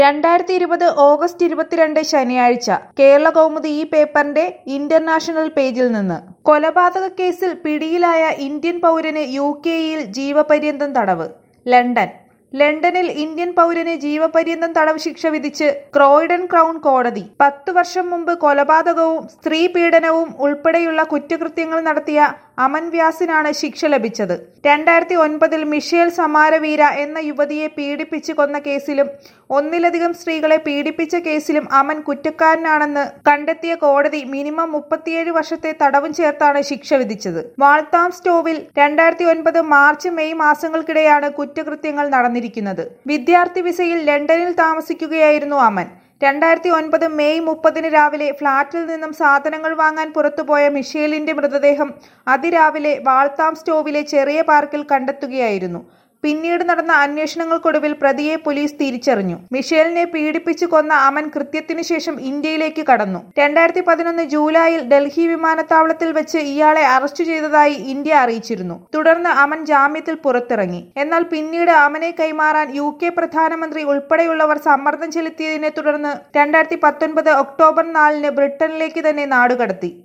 രണ്ടായിരത്തി ഇരുപത് ഓഗസ്റ്റ് ഇരുപത്തിരണ്ട് ശനിയാഴ്ച കേരള കൗമുദി ഈ പേപ്പറിന്റെ ഇന്റർനാഷണൽ പേജിൽ നിന്ന് കൊലപാതക കേസിൽ പിടിയിലായ ഇന്ത്യൻ പൗരന് യു കെയിൽ ജീവപര്യന്തം തടവ് ലണ്ടൻ ലണ്ടനിൽ ഇന്ത്യൻ പൗരന് ജീവപര്യന്തം തടവ് ശിക്ഷ വിധിച്ച് ക്രോയിഡൻ ക്രൗൺ കോടതി പത്ത് വർഷം മുമ്പ് കൊലപാതകവും സ്ത്രീ പീഡനവും ഉൾപ്പെടെയുള്ള കുറ്റകൃത്യങ്ങൾ നടത്തിയ അമൻ വ്യാസിനാണ് ശിക്ഷ ലഭിച്ചത് രണ്ടായിരത്തി ഒൻപതിൽ മിഷേൽ സമാരവീര എന്ന യുവതിയെ പീഡിപ്പിച്ച് കൊന്ന കേസിലും ഒന്നിലധികം സ്ത്രീകളെ പീഡിപ്പിച്ച കേസിലും അമൻ കുറ്റക്കാരനാണെന്ന് കണ്ടെത്തിയ കോടതി മിനിമം മുപ്പത്തിയേഴ് വർഷത്തെ തടവും ചേർത്താണ് ശിക്ഷ വിധിച്ചത് വാൾത്താം സ്റ്റോവിൽ രണ്ടായിരത്തി ഒൻപത് മാർച്ച് മെയ് മാസങ്ങൾക്കിടെയാണ് കുറ്റകൃത്യങ്ങൾ നടന്നിരിക്കുന്നത് വിദ്യാർത്ഥി വിസയിൽ ലണ്ടനിൽ താമസിക്കുകയായിരുന്നു അമൻ രണ്ടായിരത്തി ഒൻപത് മെയ് മുപ്പതിന് രാവിലെ ഫ്ളാറ്റിൽ നിന്നും സാധനങ്ങൾ വാങ്ങാൻ പുറത്തുപോയ മിഷേലിന്റെ മൃതദേഹം അതിരാവിലെ വാൾത്താം സ്റ്റോവിലെ ചെറിയ പാർക്കിൽ കണ്ടെത്തുകയായിരുന്നു പിന്നീട് നടന്ന അന്വേഷണങ്ങൾക്കൊടുവിൽ പ്രതിയെ പോലീസ് തിരിച്ചറിഞ്ഞു മിഷേലിനെ പീഡിപ്പിച്ചു കൊന്ന അമൻ കൃത്യത്തിനു ശേഷം ഇന്ത്യയിലേക്ക് കടന്നു രണ്ടായിരത്തി പതിനൊന്ന് ജൂലൈയിൽ ഡൽഹി വിമാനത്താവളത്തിൽ വെച്ച് ഇയാളെ അറസ്റ്റ് ചെയ്തതായി ഇന്ത്യ അറിയിച്ചിരുന്നു തുടർന്ന് അമൻ ജാമ്യത്തിൽ പുറത്തിറങ്ങി എന്നാൽ പിന്നീട് അമനെ കൈമാറാൻ യു കെ പ്രധാനമന്ത്രി ഉൾപ്പെടെയുള്ളവർ സമ്മർദ്ദം ചെലുത്തിയതിനെ തുടർന്ന് രണ്ടായിരത്തി പത്തൊൻപത് ഒക്ടോബർ നാലിന് ബ്രിട്ടനിലേക്ക് തന്നെ നാടുകടത്തി